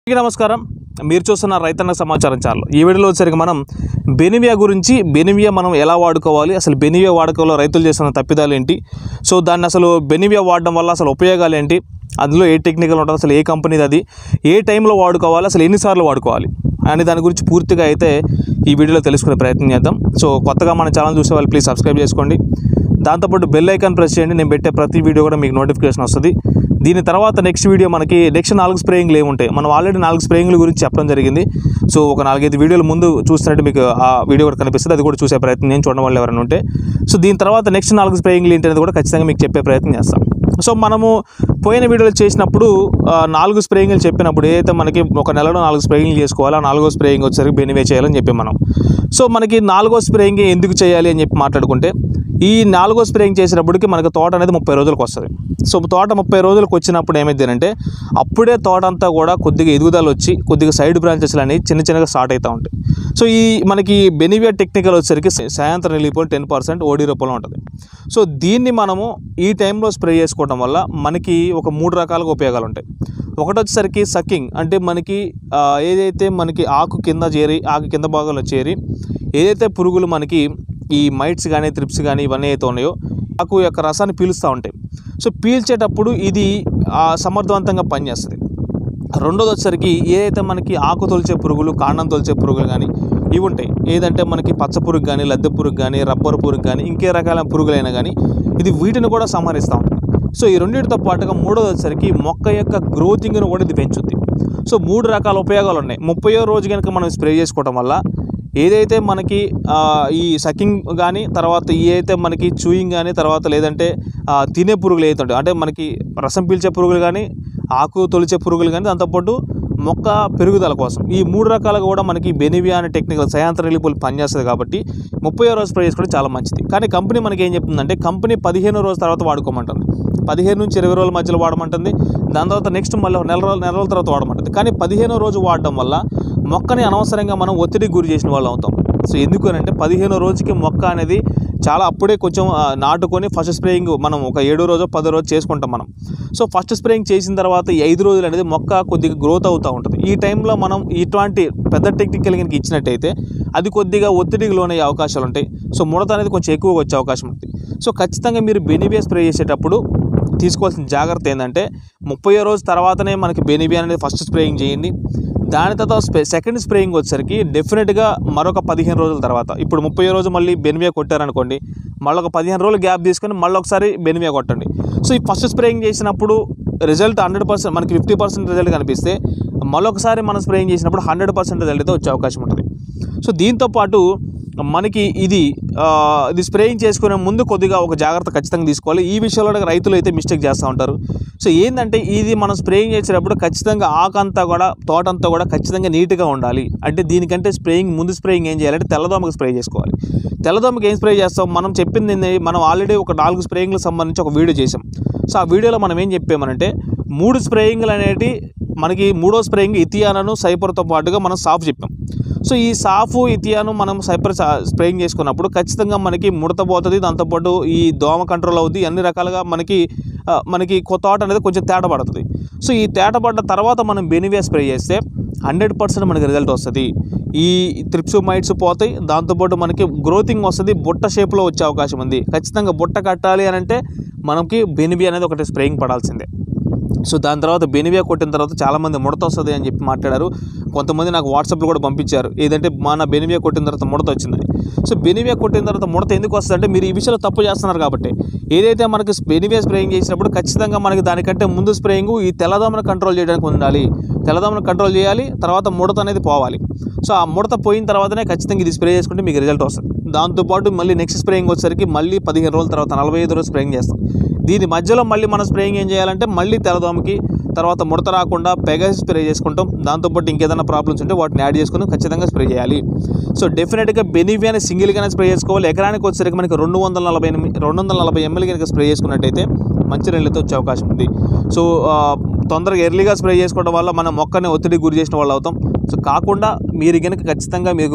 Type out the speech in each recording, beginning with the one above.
అందరికీ నమస్కారం మీరు చూస్తున్న రైతన్న సమాచారం ఛానల్ ఈ వీడియోలో వచ్చరికి మనం బెనివియా గురించి బెనివియా మనం ఎలా వాడుకోవాలి అసలు బెనివియా వాడకంలో రైతులు చేస్తున్న తప్పిదాలు ఏంటి సో దాన్ని అసలు బెనివియా వాడడం వల్ల అసలు ఉపయోగాలు ఏంటి అందులో ఏ టెక్నికల్ ఉంటుంది అసలు ఏ కంపెనీది అది ఏ టైంలో వాడుకోవాలి అసలు ఎన్నిసార్లు వాడుకోవాలి అని దాని గురించి పూర్తిగా అయితే ఈ వీడియోలో తెలుసుకునే ప్రయత్నం చేద్దాం సో కొత్తగా మన ఛానల్ చూసే వాళ్ళు ప్లీజ్ సబ్స్క్రైబ్ చేసుకోండి దాంతోపాటు బెల్ ఐకాన్ ప్రెస్ చేయండి నేను పెట్టే ప్రతి వీడియో కూడా మీకు నోటిఫికేషన్ వస్తుంది దీని తర్వాత నెక్స్ట్ వీడియో మనకి నెక్స్ట్ నాలుగు స్ప్రేయింగ్లు ఏముంటాయి మనం ఆల్రెడీ నాలుగు స్ప్రేయింగ్ల గురించి చెప్పడం జరిగింది సో ఒక నాలుగైదు వీడియోల ముందు చూస్తున్నట్టు మీకు ఆ వీడియో కూడా కనిపిస్తుంది అది కూడా చూసే ప్రయత్నం నేను చూడడం వాళ్ళు ఎవరైనా ఉంటే సో దీని తర్వాత నెక్స్ట్ నాలుగు స్ప్రేయింగ్లు ఏంటి అనేది కూడా ఖచ్చితంగా మీకు చెప్పే ప్రయత్నం చేస్తాం సో మనము పోయిన వీడియోలు చేసినప్పుడు ఆ, నాలుగు స్ప్రేయింగ్లు చెప్పినప్పుడు ఏదైతే మనకి ఒక నెలలో నాలుగు స్ప్రేయింగ్లు చేసుకోవాలి ఆ నాలుగో స్ప్రేయింగ్ వచ్చేసరికి బెనివే చేయాలని చెప్పి మనం సో మనకి నాలుగో స్ప్రేయింగ్ ఎందుకు చేయాలి అని చెప్పి మాట్లాడుకుంటే ఈ నాలుగో స్ప్రేయింగ్ చేసినప్పటికి మనకి తోట అనేది ముప్పై రోజులకు వస్తుంది సో తోట ముప్పై రోజులకు వచ్చినప్పుడు ఏమైంది అంటే అప్పుడే తోట అంతా కూడా కొద్దిగా ఎదుగుదల వచ్చి కొద్దిగా సైడ్ బ్రాంచెస్లు అనేవి చిన్న చిన్నగా స్టార్ట్ అవుతూ ఉంటాయి సో ఈ మనకి బెనివియా టెక్నికల్ వచ్చేసరికి సాయంత్రం రిలీపోల్ టెన్ పర్సెంట్ ఓడి రూపంలో ఉంటుంది సో దీన్ని మనము ఈ టైంలో స్ప్రే చేసుకోవడం వల్ల మనకి ఒక మూడు రకాలుగా ఉపయోగాలు ఉంటాయి ఒకటి వచ్చేసరికి సక్కింగ్ అంటే మనకి ఆ, ఏదైతే మనకి ఆకు కింద చేరి ఆకు కింద భాగంలో చేరి ఏదైతే పురుగులు మనకి ఈ మైట్స్ కానీ త్రిప్స్ కానీ ఇవన్నీ అయితే ఉన్నాయో ఆకు యొక్క రసాన్ని పీలుస్తూ ఉంటాయి సో పీల్చేటప్పుడు ఇది ఆ, సమర్థవంతంగా పనిచేస్తుంది రెండోది వచ్చేసరికి ఏదైతే మనకి ఆకు తొలిచే పురుగులు కాండం తొలిచే పురుగులు కానీ ఇవి ఉంటాయి ఏదంటే మనకి పచ్చ పురుగు కానీ లద్దె పురుగు కానీ రబ్బర్ పురుగు కానీ ఇంకే రకాల పురుగులైనా కానీ ఇది వీటిని కూడా సంహరిస్తూ ఉంటుంది సో ఈ రెండింటితో పాటుగా మూడోది వచ్చేసరికి మొక్క యొక్క గ్రోతింగ్ను కూడా ఇది పెంచుద్ది సో మూడు రకాల ఉపయోగాలు ఉన్నాయి ముప్పయో రోజు కనుక మనం స్ప్రే చేసుకోవడం వల్ల ఏదైతే మనకి ఆ, ఈ సకింగ్ కానీ తర్వాత ఏదైతే మనకి చూయింగ్ కానీ తర్వాత లేదంటే ఆ, తినే పురుగులు ఏదైతే ఉంటాయో అంటే మనకి రసం పీల్చే పురుగులు కానీ ఆకు తొలిచే పురుగులు కానీ దాంతోపాటు మొక్క పెరుగుదల కోసం ఈ మూడు రకాలుగా కూడా మనకి బెనివియా అనే టెక్నికల్ సయాంత్ర రిలీపులు పనిచేస్తుంది కాబట్టి ముప్పై రోజు స్ప్రే చేసుకోవడం చాలా మంచిది కానీ కంపెనీ మనకి ఏం చెప్తుందంటే కంపెనీ పదిహేను రోజు తర్వాత వాడుకోమంటుంది పదిహేను నుంచి ఇరవై రోజుల మధ్యలో వాడమంటుంది దాని తర్వాత నెక్స్ట్ మళ్ళీ ఒక నెల రోజులు నెల రోజుల తర్వాత వాడమంటుంది కానీ పదిహేనో రోజు వాడడం వల్ల మొక్కని అనవసరంగా మనం ఒత్తిడికి గురి చేసిన వాళ్ళు అవుతాం సో ఎందుకు అని అంటే పదిహేనో రోజుకి మొక్క అనేది చాలా అప్పుడే కొంచెం ఆ, నాటుకొని ఫస్ట్ స్ప్రేయింగ్ మనం ఒక ఏడో రోజు పదో రోజు చేసుకుంటాం మనం సో ఫస్ట్ స్ప్రేయింగ్ చేసిన తర్వాత ఈ ఐదు రోజులు అనేది మొక్క కొద్దిగా గ్రోత్ అవుతూ ఉంటుంది ఈ టైంలో మనం ఇటువంటి పెద్ద టెక్నికల్ కనుక ఇచ్చినట్టయితే అది కొద్దిగా ఒత్తిడికి లోనయ్యే అవకాశాలు ఉంటాయి సో ముడత అనేది కొంచెం ఎక్కువగా వచ్చే అవకాశం ఉంటుంది సో ఖచ్చితంగా మీరు బెనివియా స్ప్రే చేసేటప్పుడు తీసుకోవాల్సిన జాగ్రత్త ఏంటంటే ముప్పై రోజు తర్వాతనే మనకి బెనివియా అనేది ఫస్ట్ స్ప్రేయింగ్ చేయండి దాని తర్వాత స్ప్రే సెకండ్ స్ప్రేయింగ్ వచ్చేసరికి డెఫినెట్గా మరొక పదిహేను రోజుల తర్వాత ఇప్పుడు ముప్పై రోజు మళ్ళీ బెనివియా కొట్టారనుకోండి మళ్ళీ ఒక పదిహేను రోజులు గ్యాప్ తీసుకొని మళ్ళీ ఒకసారి బెనివియా కొట్టండి సో ఈ ఫస్ట్ స్ప్రేయింగ్ చేసినప్పుడు రిజల్ట్ హండ్రెడ్ పర్సెంట్ మనకి ఫిఫ్టీ పర్సెంట్ రిజల్ట్ కనిపిస్తే మళ్ళొకసారి మనం స్ప్రేయింగ్ చేసినప్పుడు హండ్రెడ్ పర్సెంట్ రిజల్ట్ అయితే వచ్చే అవకాశం ఉంటుంది సో దీంతో పాటు మనకి ఇది ఆ, ఇది స్ప్రేయింగ్ చేసుకునే ముందు కొద్దిగా ఒక జాగ్రత్త ఖచ్చితంగా తీసుకోవాలి ఈ విషయంలో కూడా రైతులు అయితే మిస్టేక్ చేస్తూ ఉంటారు సో ఏంటంటే ఇది మనం స్ప్రేయింగ్ చేసేటప్పుడు ఖచ్చితంగా ఆకంతా కూడా తోటంతా కూడా ఖచ్చితంగా నీట్గా ఉండాలి అంటే దీనికంటే స్ప్రేయింగ్ ముందు స్ప్రేయింగ్ ఏం చేయాలంటే తెల్లదోమకి స్ప్రే చేసుకోవాలి తెల్లదోమకి ఏం స్ప్రే చేస్తాం మనం చెప్పింది ఏంది? మనం ఆల్రెడీ ఒక నాలుగు స్ప్రేయింగ్లకు సంబంధించి ఒక వీడియో చేసాం సో ఆ వీడియోలో మనం ఏం చెప్పామనంటే మూడు స్ప్రేయింగ్లు అనేటి మనకి మూడో స్ప్రేయింగ్ ఇథియానను సైపర్తో పాటుగా మనం సాఫ్ చెప్పాం సో ఈ సాఫు ఇథియాను మనం సైపర్ సా- స్ప్రేయింగ్ చేసుకున్నప్పుడు ఖచ్చితంగా మనకి ముడత పోతుంది దాంతోపాటు ఈ దోమ కంట్రోల్ అవుతుంది అన్ని రకాలుగా మనకి ఆ, మనకి కొత్త ఆట అనేది కొంచెం తేట పడుతుంది సో ఈ తేట పడ్డ తర్వాత మనం బెనివియా స్ప్రే చేస్తే హండ్రెడ్ పర్సెంట్ మనకి రిజల్ట్ వస్తుంది ఈ త్రిప్స్ మైట్స్ పోతాయి దాంతోపాటు మనకి గ్రోతింగ్ వస్తుంది బుట్ట షేప్లో వచ్చే అవకాశం ఉంది ఖచ్చితంగా బుట్ట కట్టాలి అని అంటే మనకి బెనివియా అనేది ఒకటి స్ప్రేయింగ్ పడాల్సిందే సో దాని తర్వాత బెనివియా కొట్టిన తర్వాత చాలామంది ముడత వస్తుంది అని చెప్పి మాట్లాడారు కొంతమంది నాకు వాట్సాప్లో కూడా పంపించారు ఏదంటే మన బెనివియా కొట్టిన తర్వాత ముడత వచ్చిందని సో బెనివియా కొట్టిన తర్వాత ముడత ఎందుకు వస్తుంది అంటే మీరు ఈ విషయంలో తప్పు చేస్తున్నారు కాబట్టి ఏదైతే మనకి బెనివియా స్ప్రేయింగ్ చేసినప్పుడు ఖచ్చితంగా మనకి దానికంటే ముందు స్ప్రేయింగ్ ఈ తెల్లదోమను కంట్రోల్ చేయడానికి ఉండాలి తెల్లదోమను కంట్రోల్ చేయాలి తర్వాత ముడత అనేది పోవాలి సో ఆ ముడత పోయిన తర్వాతనే ఖచ్చితంగా ఇది స్ప్రే చేసుకుంటే మీకు రిజల్ట్ వస్తుంది దాంతోపాటు మళ్ళీ నెక్స్ట్ స్ప్రేయింగ్ వచ్చేసరికి మళ్ళీ పదిహేను రోజుల తర్వాత నలభై ఐదు రోజులు స్ప్రేయింగ్ చేస్తాం దీని మధ్యలో మళ్ళీ మన స్ప్రేయింగ్ ఏం చేయాలంటే మళ్ళీ తెల్లదోమకి తర్వాత ముడత రాకుండా పెగ స్ప్రే చేసుకుంటాం దాంతోపాటు ఇంకేదైనా ప్రాబ్లమ్స్ ఉంటే వాటిని యాడ్ చేసుకుని ఖచ్చితంగా స్ప్రే చేయాలి సో డెఫినెట్గా బెనివియాని సింగిల్గానే స్ప్రే చేసుకోవాలి ఎకరానికి వచ్చేసరికి మనకి రెండు వందల నలభై ఎనిమిది రెండు వందల నలభై ఎంఎల్ కనుక స్ప్రే చేసుకున్నట్టయితే మంచి రెళ్ళతో వచ్చే అవకాశం ఉంది సో ఆ, తొందరగా ఎర్లీగా స్ప్రే చేసుకోవడం వల్ల మనం మొక్కని ఒత్తిడికి గురి చేసిన వాళ్ళు అవుతాం సో కాకుండా మీరు కనుక ఖచ్చితంగా మీకు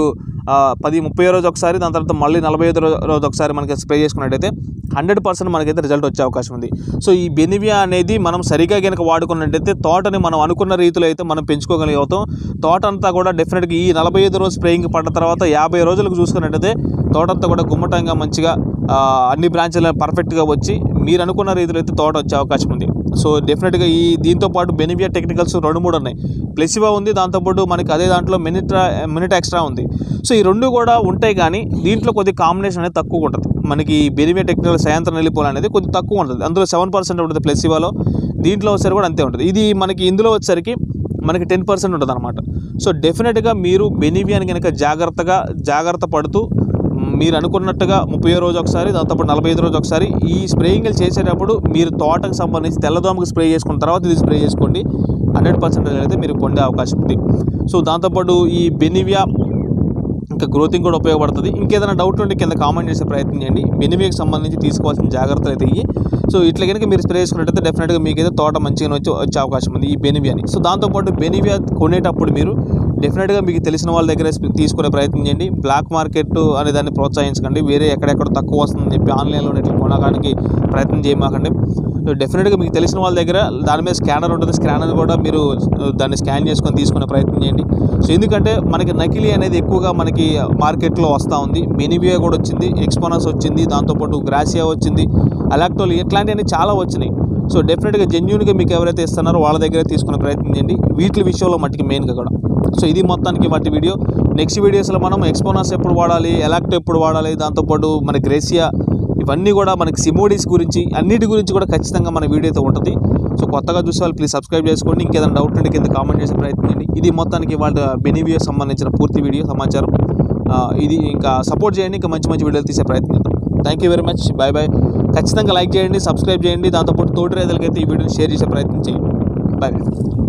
ఆ, పది ముప్పై రోజు ఒకసారి దాని తర్వాత మళ్ళీ నలభై ఐదు రో- రోజు ఒకసారి మనకి స్ప్రే చేసుకున్నట్టయితే హండ్రెడ్ పర్సెంట్ మనకైతే రిజల్ట్ వచ్చే అవకాశం ఉంది సో ఈ బెనివియా అనేది మనం సరిగా కనుక వాడుకున్నట్టయితే తోటని మనం అనుకున్న రీతిలో అయితే మనం పెంచుకోగలుగుతాం తోట అంతా కూడా డెఫినెట్గా ఈ నలభై ఐదు రోజు స్ప్రేయింగ్ పడ్డ తర్వాత యాభై రోజులకు చూసుకున్నట్టయితే తోట అంతా కూడా గుమ్మటంగా మంచిగా ఆ, అన్ని బ్రాంచ్లు పర్ఫెక్ట్గా వచ్చి మీరు అనుకున్న రీతిలో అయితే తోట వచ్చే అవకాశం ఉంది సో డెఫినెట్గా ఈ దీంతో పాటు బెనివియా టెక్నికల్స్ రెండు మూడు ఉన్నాయి ప్లెసివా ఉంది దాంతోపాటు మనకి అదే దాంట్లో మినిట్రా మినిట్ ఎక్స్ట్రా ఉంది సో ఈ రెండు కూడా ఉంటాయి కానీ దీంట్లో కొద్ది కాంబినేషన్ అనేది తక్కువ ఉంటుంది మనకి బెనివియా టెక్నికల్ సాయంత్రం వెళ్ళిపోవాలి అనేది కొంచెం తక్కువ ఉంటుంది అందులో సెవెన్ పర్సెంట్ ఉంటుంది ప్లెసివాలో దీంట్లో వచ్చేసరికి కూడా అంతే ఉంటుంది ఇది మనకి ఇందులో వచ్చేసరికి మనకి టెన్ పర్సెంట్ ఉంటుంది అనమాట సో డెఫినెట్గా మీరు బెనివియాని కనుక జాగ్రత్తగా జాగ్రత్త పడుతూ మ్, మీరు అనుకున్నట్టుగా ముప్పై రోజు ఒకసారి దాంతోపాటు నలభై ఐదు రోజు ఒకసారి ఈ స్ప్రేయింగ్లు చేసేటప్పుడు మీరు తోటకు సంబంధించి తెల్లదోమకి స్ప్రే చేసుకున్న తర్వాత ఇది స్ప్రే చేసుకోండి హండ్రెడ్ పర్సెంటేజ్ అయితే మీరు పొందే అవకాశం ఉంది సో దాంతోపాటు ఈ బెనివియా ఇంకా గ్రోతింగ్ కూడా ఉపయోగపడుతుంది ఇంకేదైనా డౌట్ ఉంటే కింద కామెంట్ చేసే ప్రయత్నం చేయండి బెనివియాకి సంబంధించి తీసుకోవాల్సిన జాగ్రత్తలు అయితే ఇవి సో ఇట్లా కనుక మీరు స్ప్రే చేసుకున్నట్టయితే డెఫినెట్గా మీకు అయితే తోట మంచిగా వచ్చి వచ్చే అవకాశం ఉంది ఈ బెనివియాని సో దాంతోపాటు బెనివియా కొనేటప్పుడు మీరు డెఫినెట్గా మీకు తెలిసిన వాళ్ళ దగ్గర తీసుకునే ప్రయత్నం చేయండి బ్లాక్ మార్కెట్ అనే దాన్ని ప్రోత్సహించకండి వేరే ఎక్కడెక్కడ తక్కువ వస్తుందని చెప్పి ఆన్లైన్లో ఇట్లా కొనడానికి ప్రయత్నం చేయమాకండి డెఫినెట్గా మీకు తెలిసిన వాళ్ళ దగ్గర దాని మీద స్కానర్ ఉంటుంది స్కానర్ కూడా మీరు దాన్ని స్కాన్ చేసుకొని తీసుకునే ప్రయత్నం చేయండి సో ఎందుకంటే మనకి నకిలీ అనేది ఎక్కువగా మనకి మార్కెట్లో వస్తూ ఉంది బెనివియా కూడా వచ్చింది ఎక్స్పోనస్ వచ్చింది దాంతోపాటు గ్రాసియా వచ్చింది అలాక్టోల్ ఇట్లాంటివన్నీ చాలా వచ్చినాయి సో డెఫినెట్గా జెన్యున్గా మీకు ఎవరైతే ఇస్తున్నారో వాళ్ళ దగ్గర తీసుకునే ప్రయత్నం చేయండి వీటి విషయంలో మట్టికి మెయిన్గా కూడా సో ఇది మొత్తానికి వాటి వీడియో నెక్స్ట్ వీడియోస్లో మనం ఎక్స్పోనస్ ఎప్పుడు వాడాలి ఎలాక్టో ఎప్పుడు వాడాలి దాంతోపాటు మన గ్రేసియా ఇవన్నీ కూడా మనకి సిమోడీస్ గురించి అన్నిటి గురించి కూడా ఖచ్చితంగా మన వీడియో అయితే ఉంటుంది సో కొత్తగా చూసే వాళ్ళు ప్లీజ్ సబ్స్క్రైబ్ చేసుకోండి ఇంకేదైనా డౌట్ ఉంటే కింద కామెంట్ చేసే ప్రయత్నం చేయండి ఇది మొత్తానికి వాళ్ళ బెనివియో సంబంధించిన పూర్తి వీడియో సమాచారం ఆ, ఇది ఇంకా సపోర్ట్ చేయండి ఇంకా మంచి మంచి వీడియోలు తీసే ప్రయత్నం చేద్దాం thank you very much bye bye ఖచ్చితంగా లైక్ చేయండి సబ్స్క్రైబ్ చేయండి దాంతోపాటు తోటి రైతులకైతే ఈ వీడియోని షేర్ చేసే ప్రయత్నం చేయండి బాయ్